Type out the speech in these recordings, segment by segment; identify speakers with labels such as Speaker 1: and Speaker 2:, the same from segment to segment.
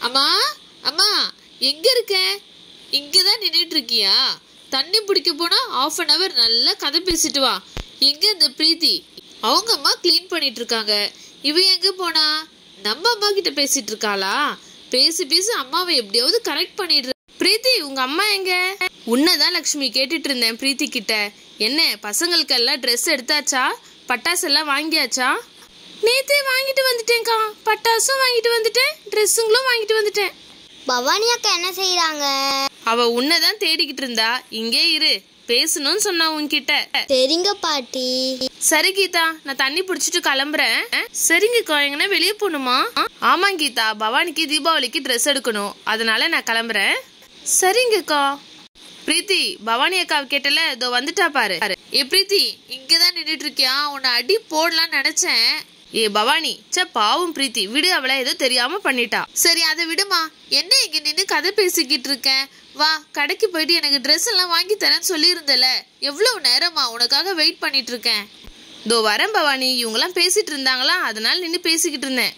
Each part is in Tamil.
Speaker 1: அம்மா அம்மா எங்க இருக்க இங்கதான் நின்னுட்டு இருக்கியா தண்ணி பிடிக்க போனா ஆஃப் அன் அவர் நல்லா கதை பேசிட்டு வா எங்க இந்த பிரீத்தி அவங்க அம்மா க்ளீன் பண்ணிட்டு இருக்காங்க இவ எங்க போனா நம்ம அம்மா கிட்ட பேசிட்டு இருக்காளா பேசி பேசி அம்மாவை எப்படியாவது கரெக்ட் பண்ணிடுற
Speaker 2: பிரீத்தி உங்க அம்மா எங்க உன்னதான் லக்ஷ்மி கேட்டுட்டு இருந்தேன் பிரீத்தி கிட்ட என்ன பசங்களுக்கு எல்லாம் ட்ரெஸ் எடுத்தாச்சா பட்டாசு எல்லாம் வாங்கியாச்சா நேத்தே வாங்கிட்டு வந்துட்டேன்க்கா பட்டாசும் வாங்கிட்டு வந்துட்டேன் ட்ரெஸ்ஸுங்களும் வாங்கிட்டு வந்துட்டேன்
Speaker 3: பவானி அக்கா என்ன செய்றாங்க
Speaker 2: அவ உன்னதான் தேடிக்கிட்டு இருந்தா இங்கே இரு பேசணும்னு சொன்னா உன்கிட்ட
Speaker 3: சரிங்க பாட்டி
Speaker 2: சரி கீதா நான் தண்ணி பிடிச்சிட்டு கிளம்புறேன் சரிங்கக்கா எங்கன்னா வெளியே போகணுமா ஆமா கீதா பவானிக்கு தீபாவளிக்கு ட்ரெஸ் எடுக்கணும் அதனால நான் கிளம்புறேன் சரிங்கக்கா பிரீத்தி பவானி அக்கா கேட்டல இதோ வந்துட்டா பாரு
Speaker 1: ஏ பிரீத்தி இங்கதான் நின்னுட்டு இருக்கியா உன்னை அடி போடலாம்னு நினைச்சேன்
Speaker 2: ஏ பவானி ச்சே பாவம் பிரீத்தி விடு அவளை ஏதோ தெரியாம பண்ணிட்டா
Speaker 1: சரி அதை விடுமா என்ன இங்க நின்னு கதை பேசிக்கிட்டு இருக்கேன் வா கடைக்கு போயிட்டு எனக்கு ட்ரெஸ் எல்லாம் வாங்கி தரேன்னு சொல்லியிருந்தல எவ்வளவு நேரமா உனக்காக வெயிட் பண்ணிட்டு இருக்கேன்
Speaker 2: இதோ வரேன் பவானி இவங்கெல்லாம் பேசிட்டு இருந்தாங்களா அதனால நின்று பேசிக்கிட்டு இருந்தேன்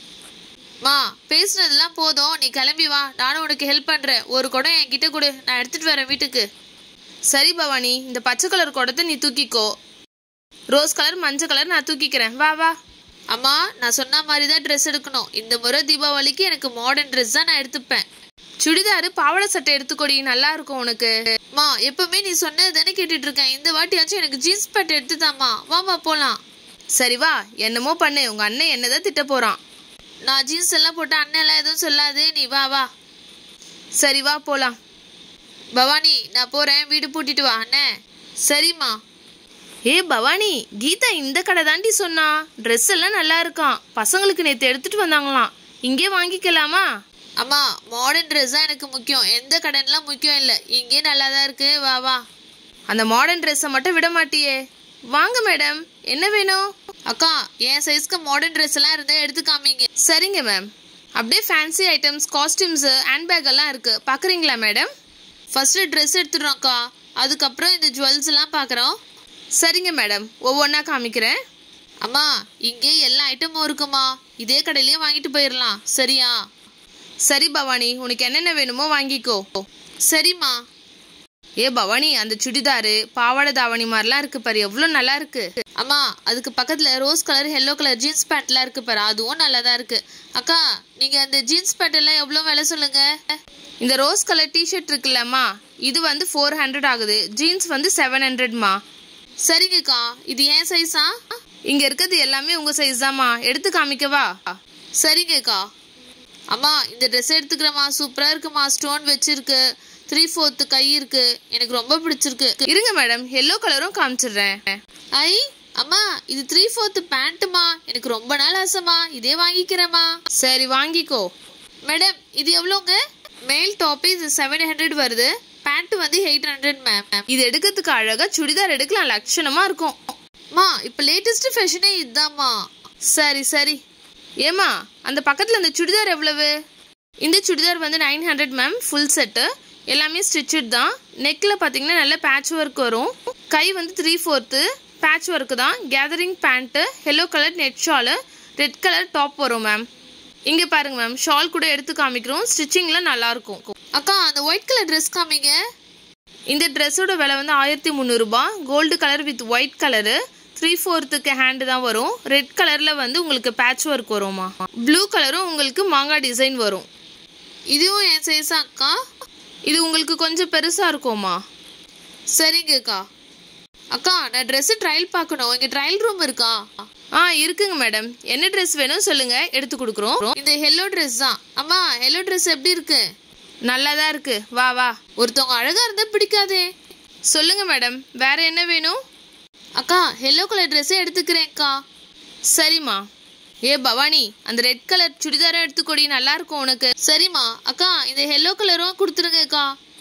Speaker 1: மா பேசுனதெல்லாம் போதும் நீ கிளம்பி வா நானும் உனக்கு ஹெல்ப் பண்றேன் ஒரு குடம் என்கிட்ட கொடு நான் எடுத்துட்டு வரேன் வீட்டுக்கு
Speaker 2: சரி பவானி இந்த பச்சை கலர் குடத்தை நீ தூக்கிக்கோ ரோஸ் கலர் மஞ்சள் கலர் நான் தூக்கிக்கிறேன் வா வா
Speaker 1: அம்மா நான் சொன்ன மாதிரி தான் ட்ரெஸ் எடுக்கணும் இந்த முறை தீபாவளிக்கு எனக்கு மாடர்ன் ட்ரெஸ் தான் நான் எடுத்துப்பேன்
Speaker 2: சுடிதாரு பாவாடை சட்டை எடுத்துக்கொடி நல்லா இருக்கும் உனக்கு
Speaker 1: மா எப்பவுமே நீ சொன்னது தானே கேட்டுட்டு இருக்கேன் இந்த வாட்டியாச்சும் எனக்கு ஜீன்ஸ் பேண்ட் எடுத்துதாம்மா வாமா போலாம்
Speaker 2: சரி வா என்னமோ பண்ணு உங்க அண்ணன் என்னதான் திட்ட போறான்
Speaker 1: நான் ஜீன்ஸ் எல்லாம் போட்டு அண்ணன் எல்லாம் எதுவும் சொல்லாது நீ வா வா
Speaker 2: சரி வா போலாம்
Speaker 1: பவானி நான் போறேன் வீடு பூட்டிட்டு வா அண்ணே சரிம்மா
Speaker 2: ஏ பவானி கீதா இந்த கடை தாண்டி சொன்னா ட்ரெஸ் எல்லாம் நல்லா இருக்கான் பசங்களுக்கு நேத்து எடுத்துட்டு வந்தாங்களாம் இங்கே வாங்கிக்கலாமா
Speaker 1: அம்மா மாடர்ன் ட்ரெஸ் தான் எனக்கு முக்கியம் எந்த கடைன்லாம் முக்கியம் இல்லை இங்கே நல்லா தான் இருக்கு வா வா
Speaker 2: அந்த மாடர்ன் ட்ரெஸ்ஸை மட்டும் விட மாட்டியே வாங்க மேடம் என்ன வேணும்
Speaker 1: அக்கா என் சைஸ்க்கு மாடர்ன் ட்ரெஸ் எல்லாம் இருந்தா எடுத்து காமிங்க
Speaker 2: சரிங்க மேம் அப்படியே ஃபேன்சி ஐட்டம்ஸ் காஸ்டியூம்ஸு ஹேண்ட்பேக் எல்லாம் இருக்கு பார்க்குறீங்களா மேடம்
Speaker 1: ஃபர்ஸ்ட் ட்ரெஸ் எடுத்துடுறோம்க்கா அதுக்கப்புறம் இந்த ஜுவல்ஸ் எல்லாம் பார்க்குறோம்
Speaker 2: சரிங்க மேடம் ஒவ்வொன்றா காமிக்கிறேன்
Speaker 1: அம்மா இங்கே எல்லா ஐட்டமும் இருக்குமா இதே கடையிலயே வாங்கிட்டு போயிடலாம் சரியா
Speaker 2: சரி பவானி உனக்கு என்னென்ன வேணுமோ வாங்கிக்கோ
Speaker 1: சரிம்மா
Speaker 2: ஏ பவானி அந்த சுடிதாரு பாவாடை தாவணி மாதிரிலாம் இருக்கு பாரு எவ்வளோ நல்லா இருக்கு
Speaker 1: அம்மா அதுக்கு பக்கத்துல rose colour yellow colour jeans பேண்ட்லாம் இருக்கு பாரு அதுவும் நல்லா தான் இருக்கு அக்கா நீங்க அந்த ஜீன்ஸ் பேண்ட் எல்லாம் எவ்வளோ விலை சொல்லுங்க
Speaker 2: இந்த ரோஸ் கலர் டிஷர்ட் இருக்குல்லம்மா இது வந்து ஃபோர் ஹண்ட்ரட் ஆகுது ஜீன்ஸ் வந்து செவன் ஹண்ட்ரட்மா
Speaker 1: சரிங்கக்கா இது ஏன் சைஸா
Speaker 2: இங்க இருக்கிறது எல்லாமே உங்க சைஸ் தாம்மா எடுத்து காமிக்கவா
Speaker 1: சரிங்கக்கா அம்மா இந்த ட்ரெஸ் எடுத்துக்கிறேம்மா சூப்பரா இருக்குமா ஸ்டோன் வச்சிருக்கு த்ரீ ஃபோர்த்து கை இருக்கு எனக்கு ரொம்ப பிடிச்சிருக்கு
Speaker 2: இருங்க மேடம் எல்லோ கலரும் காமிச்சிடுறேன்
Speaker 1: ஐ அம்மா இது த்ரீ ஃபோர்த்து பேண்ட்டுமா எனக்கு ரொம்ப நாள் ஆசைமா இதே வாங்கிக்கிறேம்மா
Speaker 2: சரி வாங்கிக்கோ
Speaker 1: மேடம் இது எவ்வளோங்க மேல் டாப் இது செவன் ஹண்ட்ரட் வருது பேண்ட் வந்து எயிட் ஹண்ட்ரட் மேம்
Speaker 2: இது எடுக்கிறதுக்கு அழகா சுடிதார் எடுக்கலாம் லட்சணமா இருக்கும்
Speaker 1: மா இப்போ லேட்டஸ்ட் ஃபேஷனே இதுதாம்மா
Speaker 2: சரி சரி ஏமா அந்த பக்கத்துல இந்த சுடிதார் எவ்வளவு இந்த சுடிதார் வந்து nine hundred ma'am full set எல்லாமே ஸ்டிச்சட் தான் நெக்கில் பார்த்தீங்கன்னா நல்ல பேட்ச் ஒர்க் வரும் கை வந்து த்ரீ ஃபோர்த்து பேட்ச் ஒர்க்கு தான் gathering pant yellow colour net shawl red colour top வரும் மேம் இங்கே பாருங்க மேம் ஷால் கூட எடுத்து காமிக்கிறோம் ஸ்டிச்சிங்லாம் நல்லாயிருக்கும்
Speaker 1: அக்கா அந்த ஒயிட் கலர் ட்ரெஸ் காமிங்க
Speaker 2: இந்த ட்ரெஸ்ஸோட விலை வந்து ஆயிரத்தி முந்நூறுபா gold colour with white colour three ஃபோர்த்துக்கு ஹேண்டு தான் வரும் ரெட் கலரில் வந்து உங்களுக்கு பேட்ச் ஒர்க் வரும்மா ப்ளூ கலரும் உங்களுக்கு மாங்காய் டிசைன் வரும்
Speaker 1: இதுவும் என் சைஸா அக்கா
Speaker 2: இது உங்களுக்கு கொஞ்சம் பெருசாக இருக்கும்மா
Speaker 1: சரிங்கக்கா அக்கா நான் ட்ரெஸ் ட்ரையல் பார்க்கணும் இங்க ட்ரையல் ரூம் இருக்கா
Speaker 2: ஆ இருக்குங்க மேடம் என்ன ட்ரெஸ் வேணும் சொல்லுங்க எடுத்து கொடுக்குறோம்
Speaker 1: இந்த ஹெல்லோ ட்ரெஸ் தான் அம்மா ஹெல்லோ ட்ரெஸ் எப்படி இருக்கு
Speaker 2: நல்லா தான் இருக்கு வா வா
Speaker 1: ஒருத்தவங்க அழகா இருந்தா பிடிக்காதே
Speaker 2: சொல்லுங்க மேடம் வேற என்ன வேணும்
Speaker 1: அக்கா ஹெல்லோ கலர் ட்ரெஸ்ஸே எடுத்துக்கிறேன்க்கா
Speaker 2: சரிம்மா ஏ பவானி அந்த ரெட் கலர் சுடிதாரை எடுத்துக்கொடி நல்லா இருக்கும் உனக்கு
Speaker 1: சரிம்மா அக்கா இந்த ஹெல்லோ கலரும் கொடுத்துருங்கக்கா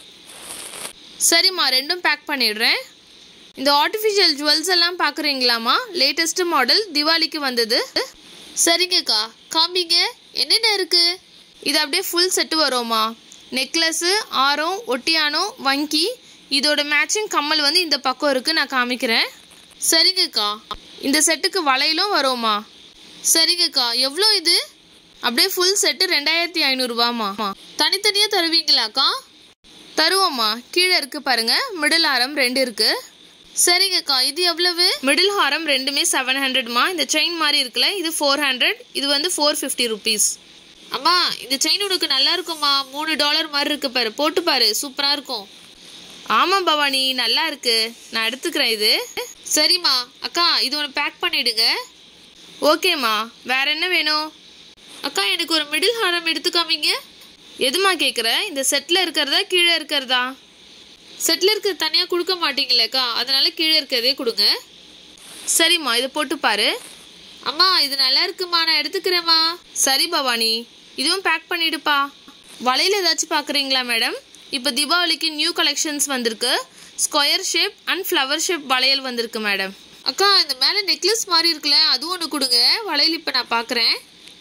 Speaker 2: சரிம்மா ரெண்டும் பேக் பண்ணிடுறேன் இந்த ஆர்டிஃபிஷியல் ஜுவல்ஸ் எல்லாம் பார்க்குறீங்களாம்மா லேட்டஸ்ட் மாடல் திவாலிக்கு வந்தது
Speaker 1: சரிங்கக்கா காமிங்க என்னென்ன இருக்கு
Speaker 2: இது அப்படியே ஃபுல் செட்டு வரும்மா நெக்லஸ்ஸு ஆரம் ஒட்டியானம் வங்கி இதோட மேட்சிங் கம்மல் வந்து இந்த பக்கம் இருக்குது நான் காமிக்கிறேன்
Speaker 1: சரிங்கக்கா
Speaker 2: இந்த செட்டுக்கு வளையலும் வரும்மா
Speaker 1: சரிங்கக்கா எவ்வளோ இது
Speaker 2: அப்படியே ஃபுல் செட்டு ரெண்டாயிரத்தி ஐநூறுரூவாம்மா
Speaker 1: தனித்தனியாக தருவீங்களாக்கா
Speaker 2: தருவோம்மா கீழே இருக்கு பாருங்க மிடில் ஹாரம் ரெண்டு இருக்கு
Speaker 1: சரிங்கக்கா இது எவ்வளவு
Speaker 2: மிடில் ஹாரம் ரெண்டுமே செவன் ஹண்ட்ரட்மா இந்த செயின் மாதிரி இருக்குல்ல இது ஃபோர் ஹண்ட்ரட் இது வந்து ஃபோர் ஃபிஃப்டி ருபீஸ்
Speaker 1: அம்மா இந்த செயின் உனக்கு நல்லா இருக்கும்மா மூணு டாலர் மாதிரி இருக்கு பாரு போட்டு பாரு சூப்பரா இருக்கும்
Speaker 2: ஆமாம் பவானி நல்லா இருக்கு நான் எடுத்துக்கிறேன் இது
Speaker 1: சரிம்மா அக்கா இது ஒன்று பேக் பண்ணிடுங்க
Speaker 2: ஓகேம்மா வேற என்ன வேணும்
Speaker 1: அக்கா எனக்கு ஒரு மிடில் ஹாரம் எடுத்து காமிங்க
Speaker 2: எதுமா கேட்குற இந்த செட்டில் இருக்கிறதா கீழே இருக்கிறதா
Speaker 1: செட்டில் இருக்கிறது தனியாக கொடுக்க மாட்டீங்களேக்கா அதனால கீழே இருக்கிறதே கொடுங்க
Speaker 2: சரிம்மா இதை போட்டு பாரு
Speaker 1: அம்மா இது நல்லா இருக்குமா நான் எடுத்துக்கிறேம்மா
Speaker 2: சரி பவானி இதுவும் பேக் பண்ணிடுப்பா வளையல் ஏதாச்சும் பார்க்குறீங்களா மேடம் இப்போ தீபாவளிக்கு நியூ கலெக்ஷன்ஸ் வந்திருக்கு square shape and flower shape வளையல் வந்திருக்கு மேடம்
Speaker 1: அக்கா இந்த மேலே நெக்லஸ் மாதிரி இருக்குல்ல அதுவும் ஒன்று கொடுங்க வளையல் இப்போ நான் பார்க்குறேன்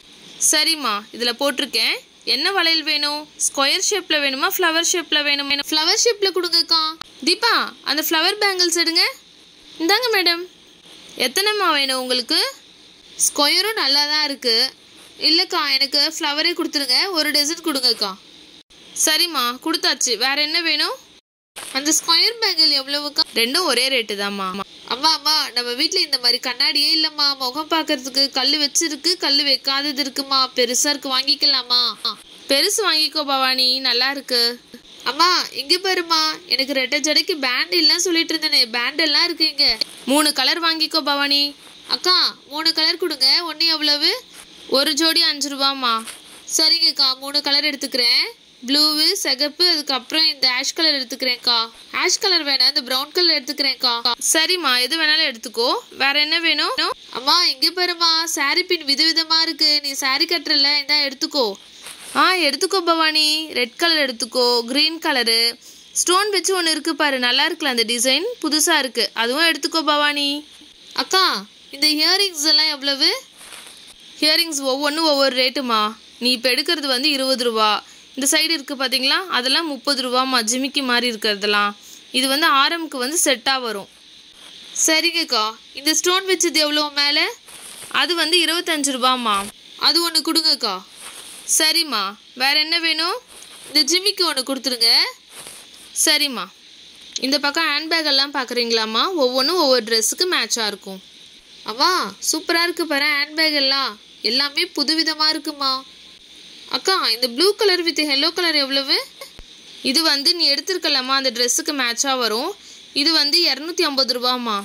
Speaker 2: சரிம்மா இதில் போட்டிருக்கேன் என்ன வளையல் வேணும் ஸ்கொயர் ஷேப்பில் வேணுமா ஃப்ளவர் ஷேப்பில் வேணும்
Speaker 1: ஃப்ளவர் ஷேப்பில் கொடுங்கக்கா
Speaker 2: தீபா அந்த ஃப்ளவர் பேங்கிள்ஸ் எடுங்க இந்தாங்க மேடம் எத்தனைம்மா வேணும் உங்களுக்கு
Speaker 1: ஸ்கொயரும் நல்லா தான் இருக்கு இல்லைக்கா எனக்கு ஃப்ளவரே கொடுத்துருங்க ஒரு டசன் கொடுங்கக்கா
Speaker 2: சரிம்மா கொடுத்தாச்சு வேற என்ன வேணும்
Speaker 1: அந்த ஸ்கொயர் பேங்கிள் எவ்வளவுக்கா
Speaker 2: ரெண்டும் ஒரே ரேட்டு தான்மா
Speaker 1: அம்மா அம்மா நம்ம வீட்டில் இந்த மாதிரி கண்ணாடியே இல்லைம்மா முகம் பார்க்கறதுக்கு கல் வச்சிருக்கு கல் வைக்காதது இருக்குமா பெருசா இருக்கு வாங்கிக்கலாமா
Speaker 2: பெருசு வாங்கிக்கோ பவானி நல்லா இருக்கு
Speaker 1: அம்மா இங்க பாருமா எனக்கு ரெட்டை ஜடைக்கு பேண்ட் இல்லைன்னு சொல்லிட்டு இருந்தேனே பேண்ட் எல்லாம் இருக்கு இங்க
Speaker 2: மூணு கலர் வாங்கிக்கோ பவானி
Speaker 1: அக்கா மூணு கலர் கொடுங்க ஒன்று எவ்வளவு
Speaker 2: ஒரு ஜோடி அஞ்சு ரூபாம்மா
Speaker 1: சரிங்கக்கா மூணு கலர் எடுத்துக்கிறேன் ப்ளூவு சிகப்பு அதுக்கப்புறம் இந்த ஆஷ் கலர் எடுத்துக்கிறேன்க்கா ஆஷ் கலர் வேணாம் இந்த ப்ரௌன் கலர் எடுத்துக்கிறேன்க்கா
Speaker 2: சரிம்மா எது வேணாலும் எடுத்துக்கோ வேற என்ன வேணும்
Speaker 1: அம்மா இங்க பாருமா சாரி பின் விதவிதமா இருக்கு நீ சாரி கட்டுறல இந்தா எடுத்துக்கோ
Speaker 2: ஆ எடுத்துக்கோ பவானி ரெட் கலர் எடுத்துக்கோ க்ரீன் கலரு ஸ்டோன் வச்சு ஒன்று இருக்கு பாரு நல்லா இருக்குல்ல அந்த டிசைன் புதுசாக இருக்கு அதுவும் எடுத்துக்கோ பவானி
Speaker 1: அக்கா இந்த இயரிங்ஸ் எல்லாம் எவ்வளவு
Speaker 2: ஹியரிங்ஸ் ஒவ்வொன்றும் ஒவ்வொரு ரேட்டுமா நீ இப்போ எடுக்கிறது வந்து இருபது ரூபா இந்த சைடு இருக்குது பார்த்தீங்களா அதெல்லாம் முப்பது ரூபாம்மா ஜிமிக்கி மாதிரி இருக்கிறதெல்லாம் இது வந்து ஆரம்க்கு வந்து செட்டாக வரும்
Speaker 1: சரிங்கக்கா இந்த ஸ்டோன் வச்சது எவ்வளோ மேலே
Speaker 2: அது வந்து இருபத்தஞ்சு ரூபாம்மா
Speaker 1: அது ஒன்று கொடுங்கக்கா
Speaker 2: சரிம்மா வேற என்ன வேணும்
Speaker 1: இந்த ஜிம்மிக்கு ஒன்று கொடுத்துருங்க
Speaker 2: சரிம்மா இந்த பக்கம் ஹேண்ட்பேக் எல்லாம் பார்க்குறீங்களாம்மா ஒவ்வொன்றும் ஒவ்வொரு ட்ரெஸ்ஸுக்கு மேட்சாக இருக்கும்
Speaker 1: அம்மா சூப்பராக இருக்கு பாரு ஹேண்ட்பேக் எல்லாம் எல்லாமே புதுவிதமாக இருக்குமா அக்கா இந்த blue colour with yellow colour எவ்வளவு
Speaker 2: இது வந்து நீ எடுத்திருக்கலாமா அந்த ட்ரெஸ்ஸுக்கு மேட்சாக வரும் இது வந்து இரநூத்தி ஐம்பது ரூபாம்மா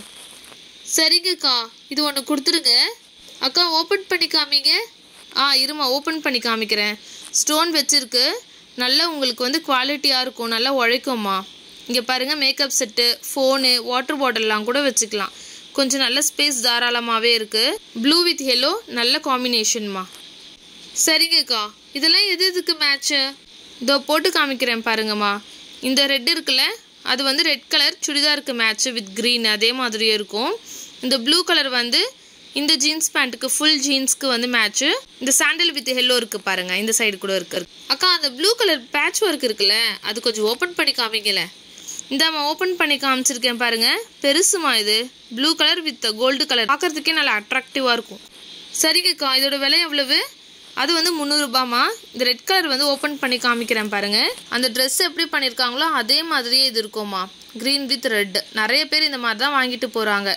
Speaker 1: சரிங்கக்கா இது ஒன்று கொடுத்துருங்க அக்கா ஓப்பன் பண்ணி காமிங்க
Speaker 2: ஆ இருமா ஓப்பன் பண்ணி காமிக்கிறேன் ஸ்டோன் வச்சிருக்கு நல்லா உங்களுக்கு வந்து குவாலிட்டியாக இருக்கும் நல்லா உழைக்கும்மா இங்கே பாருங்கள் மேக்கப் செட்டு ஃபோனு வாட்டர் பாட்டில்லாம் கூட வச்சுக்கலாம் கொஞ்சம் நல்ல ஸ்பேஸ் தாராளமாகவே இருக்குது ப்ளூ வித் yellow நல்ல காம்பினேஷன்மா
Speaker 1: சரிங்கக்கா இதெல்லாம் எது எதுக்கு மேட்ச்சு
Speaker 2: இதோ போட்டு காமிக்கிறேன் பாருங்கம்மா இந்த ரெட் இருக்குல்ல அது வந்து ரெட் கலர் சுடிதாருக்கு மேட்ச்சு வித் க்ரீன் அதே மாதிரியே இருக்கும் இந்த ப்ளூ கலர் வந்து இந்த ஜீன்ஸ் பேண்ட்டுக்கு ஃபுல் ஜீன்ஸ்க்கு வந்து மேட்ச்சு இந்த சாண்டல் வித் yellow இருக்குது பாருங்க இந்த சைடு கூட இருக்கு
Speaker 1: அக்கா அந்த ப்ளூ கலர் பேட்ச் ஒர்க் இருக்குல்ல அது கொஞ்சம் ஓப்பன் பண்ணி காமிங்களே
Speaker 2: இந்தாம்மா ஓப்பன் பண்ணி காமிச்சிருக்கேன் பாருங்க பெருசுமா இது blue colour with gold colour பார்க்கறதுக்கே நல்லா அட்ராக்டிவாக இருக்கும்
Speaker 1: சரிங்கக்கா இதோட விலை எவ்வளவு
Speaker 2: அது வந்து முந்நூறுபாமா இந்த ரெட் கலர் வந்து ஓப்பன் பண்ணி காமிக்கிறேன் பாருங்க அந்த Dress எப்படி பண்ணியிருக்காங்களோ அதே மாதிரியே இது இருக்கும்மா க்ரீன் வித் ரெட் நிறைய பேர் இந்த மாதிரி தான் வாங்கிட்டு போகிறாங்க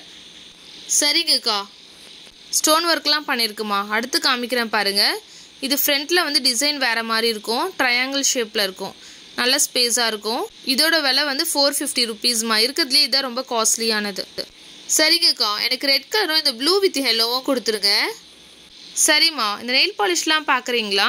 Speaker 1: சரிங்கக்கா
Speaker 2: ஸ்டோன் ஒர்க்லாம் பண்ணியிருக்குமா அடுத்து காமிக்கிறேன் பாருங்க இது ஃப்ரண்ட்டில் வந்து டிசைன் வேறு மாதிரி இருக்கும் ட்ரையாங்கிள் ஷேப்பில் இருக்கும் நல்ல ஸ்பேஸாக இருக்கும் இதோட விலை வந்து ஃபோர் ஃபிஃப்டி ருபீஸ்மா இருக்கிறதுலே இதான் ரொம்ப காஸ்ட்லியானது
Speaker 1: சரிங்கக்கா எனக்கு ரெட் கலரும் இந்த ப்ளூ வித் ஹெல்லோவும் கொடுத்துருங்க
Speaker 2: சரிம்மா இந்த நெயில் பாலிஷ்லாம் பார்க்குறீங்களா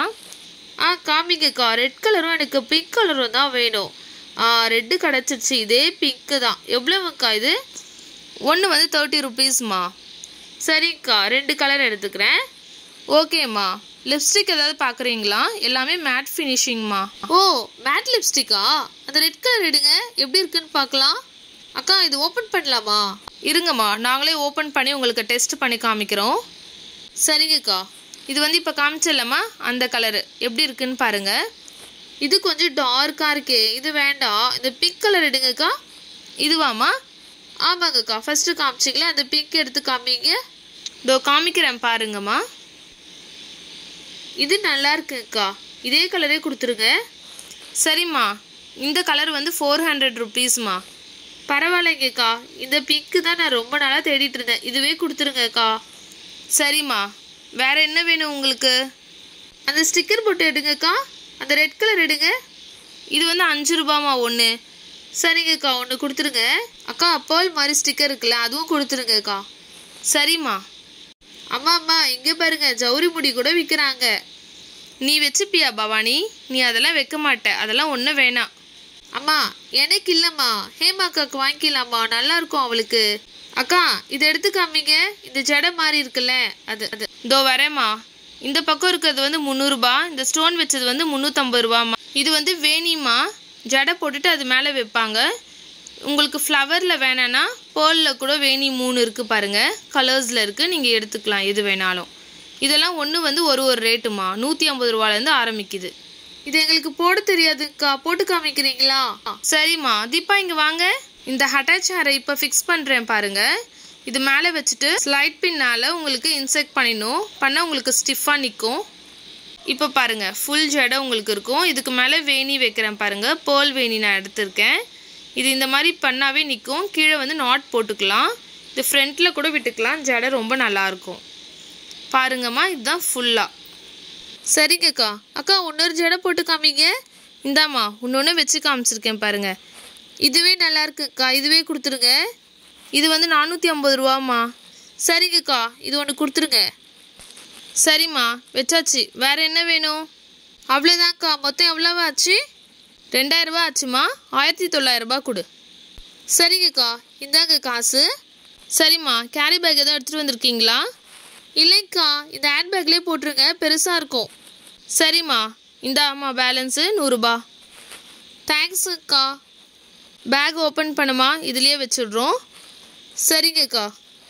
Speaker 1: ஆ காமிங்கக்கா ரெட் கலரும் எனக்கு பிங்க் கலரும் தான் வேணும் ஆ ரெட்டு கிடச்சிருச்சு இதே பிங்க்கு தான் எவ்வளவுக்கா இது
Speaker 2: ஒன்று வந்து தேர்ட்டி ருபீஸ்மா
Speaker 1: சரிங்கக்கா ரெண்டு கலர் எடுத்துக்கிறேன்
Speaker 2: ஓகேம்மா லிப்ஸ்டிக் ஏதாவது பார்க்குறீங்களா எல்லாமே மேட் ஃபினிஷிங்மா
Speaker 1: ஓ மேட் லிப்ஸ்டிக்கா அந்த ரெட் கலர் எடுங்க எப்படி இருக்குன்னு பார்க்கலாம் அக்கா இது ஓப்பன் பண்ணலாமா
Speaker 2: இருங்கம்மா நாங்களே ஓப்பன் பண்ணி உங்களுக்கு டெஸ்ட் பண்ணி காமிக்கிறோம்
Speaker 1: சரிங்கக்கா
Speaker 2: இது வந்து இப்போ காமிச்சிடலாமா அந்த கலரு எப்படி இருக்குன்னு பாருங்க
Speaker 1: இது கொஞ்சம் டார்க்காக இருக்கே இது வேண்டாம் இந்த பிங்க் கலர் எடுங்கக்கா
Speaker 2: இதுவாம்மா
Speaker 1: ஆமாங்கக்கா ஃபர்ஸ்ட் காமிச்சிங்களே அந்த பிங்க் எடுத்து காமிங்க
Speaker 2: இதோ காமிக்கிறேன் பாருங்கம்மா
Speaker 1: இது நல்லா இருக்குங்கக்கா இதே கலரே கொடுத்துருங்க
Speaker 2: சரிம்மா இந்த கலர் வந்து ஃபோர் ஹண்ட்ரட் ருபீஸ்மா
Speaker 1: பரவாயில்லைங்கக்கா இந்த பிங்க்கு தான் நான் ரொம்ப நாளாக தேடிட்டு இருந்தேன் இதுவே கொடுத்துருங்கக்கா
Speaker 2: சரிம்மா வேற என்ன வேணும் உங்களுக்கு
Speaker 1: அந்த ஸ்டிக்கர் போட்டு எடுங்கக்கா அந்த ரெட் கலர் எடுங்க
Speaker 2: இது வந்து அஞ்சு ரூபாமா ஒன்று
Speaker 1: சரிங்கக்கா ஒன்று கொடுத்துருங்க அக்கா அப்பால் மாதிரி ஸ்டிக்கர் இருக்குல்ல அதுவும் கொடுத்துருங்கக்கா
Speaker 2: சரிம்மா
Speaker 1: அம்மா அம்மா இங்கே பாருங்க ஜவுரி முடி கூட விற்கிறாங்க
Speaker 2: நீ வச்சுப்பியா பவானி நீ அதெல்லாம் வைக்க மாட்ட அதெல்லாம் ஒன்றும் வேணாம்
Speaker 1: அம்மா எனக்கு இல்லைம்மா ஹேமா அக்காவுக்கு வாங்கிக்கலாம்மா நல்லா இருக்கும் அவளுக்கு அக்கா இதை எடுத்து காமிங்க இந்த ஜடை மாதிரி இருக்குல்ல அது அது
Speaker 2: இதோ வரேம்மா இந்த பக்கம் இருக்கிறது வந்து முந்நூறுபா இந்த ஸ்டோன் வச்சது வந்து முந்நூற்றம்பது ரூபாம்மா இது வந்து வேணிம்மா ஜடை போட்டுட்டு அது மேலே வைப்பாங்க உங்களுக்கு ஃப்ளவரில் வேணான்னா பேர்லில் கூட வேணி மூணு இருக்குது பாருங்கள் கலர்ஸில் இருக்குது நீங்கள் எடுத்துக்கலாம் எது வேணாலும் இதெல்லாம் ஒன்று வந்து ஒரு ஒரு ரேட்டுமா நூற்றி ஐம்பது ரூபாலேருந்து ஆரம்பிக்குது
Speaker 1: இது எங்களுக்கு போட தெரியாதுக்கா போட்டு காமிக்கிறீங்களா
Speaker 2: சரிம்மா தீபா இங்கே வாங்க இந்த அட்டாச் ஹேரை இப்போ ஃபிக்ஸ் பண்ணுறேன் பாருங்க இது மேலே வச்சுட்டு ஸ்லைட் பின்னால் உங்களுக்கு இன்செக்ட் பண்ணிடணும் பண்ணால் உங்களுக்கு ஸ்டிஃபாக நிற்கும் இப்போ பாருங்க ஃபுல் ஜடை உங்களுக்கு இருக்கும் இதுக்கு மேலே வேணி வைக்கிறேன் பாருங்க பேர்ல் வேணி நான் எடுத்திருக்கேன் இது இந்த மாதிரி பண்ணாவே நிற்கும் கீழே வந்து நாட் போட்டுக்கலாம் இது ஃப்ரண்ட்டில் கூட விட்டுக்கலாம் ஜடை ரொம்ப நல்லாயிருக்கும் பாருங்கம்மா இதுதான் ஃபுல்லாக
Speaker 1: சரிங்கக்கா அக்கா இன்னொரு ஜடை போட்டு காமிங்க
Speaker 2: இந்தாம்மா இன்னொன்று வச்சு காமிச்சிருக்கேன் பாருங்க
Speaker 1: இதுவே நல்லா இருக்குக்கா இதுவே கொடுத்துருங்க
Speaker 2: இது வந்து நானூற்றி ஐம்பது ரூபாம்மா
Speaker 1: சரிங்கக்கா இது ஒன்று கொடுத்துருங்க
Speaker 2: சரிம்மா வச்சாச்சு வேற என்ன வேணும்
Speaker 1: அவ்வளோதான்க்கா மொத்தம் எவ்வளவு ஆச்சு
Speaker 2: ரெண்டாயிரம் ரூபாய் ஆச்சுமா ஆயிரத்தி தொள்ளாயிரம் ரூபாய் கொடு
Speaker 1: சரிங்கக்கா இந்தாங்க காசு
Speaker 2: சரிம்மா கேரி பேக் எதாவது எடுத்துகிட்டு வந்திருக்கீங்களா
Speaker 1: இல்லைங்கக்கா இந்த ஹேண்ட் பேக்லேயே போட்டுருங்க பெருசாக இருக்கும்
Speaker 2: சரிம்மா இந்தாம்மா பேலன்ஸு நூறுரூபா
Speaker 1: தேங்க்ஸுங்கக்கா
Speaker 2: பேக் ஓப்பன் பண்ணுமா இதுலேயே வச்சிடுறோம்
Speaker 1: சரிங்கக்கா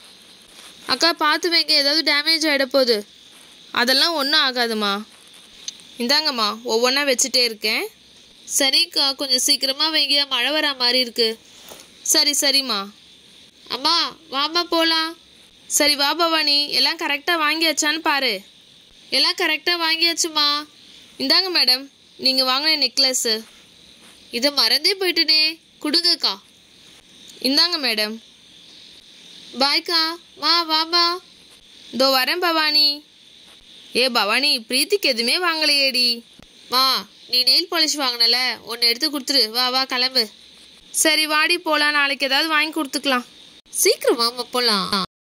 Speaker 1: அக்கா பார்த்து வைங்க ஏதாவது டேமேஜ் ஆகிட போகுது
Speaker 2: அதெல்லாம் ஒன்றும் ஆகாதுமா இந்தாங்கம்மா ஒவ்வொன்றா வச்சுட்டே இருக்கேன்
Speaker 1: சரிங்கக்கா கொஞ்சம் சீக்கிரமாக வைங்க மழை வரா மாதிரி இருக்கு
Speaker 2: சரி சரிம்மா
Speaker 1: அம்மா வாம்மா போகலாம்
Speaker 2: சரி வா பவானி எல்லாம் கரெக்டாக வாங்கியாச்சான்னு பாரு
Speaker 1: எல்லாம் கரெக்டாக வாங்கியாச்சுமா
Speaker 2: இந்தாங்க மேடம் நீங்கள் வாங்கின நெக்லஸ்ஸு
Speaker 1: இதை மறந்தே போயிட்டனே கொடுங்கக்கா
Speaker 2: இந்தாங்க மேடம்
Speaker 1: பாய்க்கா மா வாமா
Speaker 2: இதோ வரேன் பவானி ஏ பவானி பிரீத்திக்கு எதுவுமே வாங்கலையேடி
Speaker 1: மா நீ நெயில் பாலிஷ் வாங்கினல ஒன்று எடுத்து கொடுத்துரு வா வா கிளம்பு
Speaker 2: சரி வாடி போகலாம் நாளைக்கு ஏதாவது வாங்கி கொடுத்துக்கலாம்
Speaker 1: சீக்கிரம் வாமா போகலாம்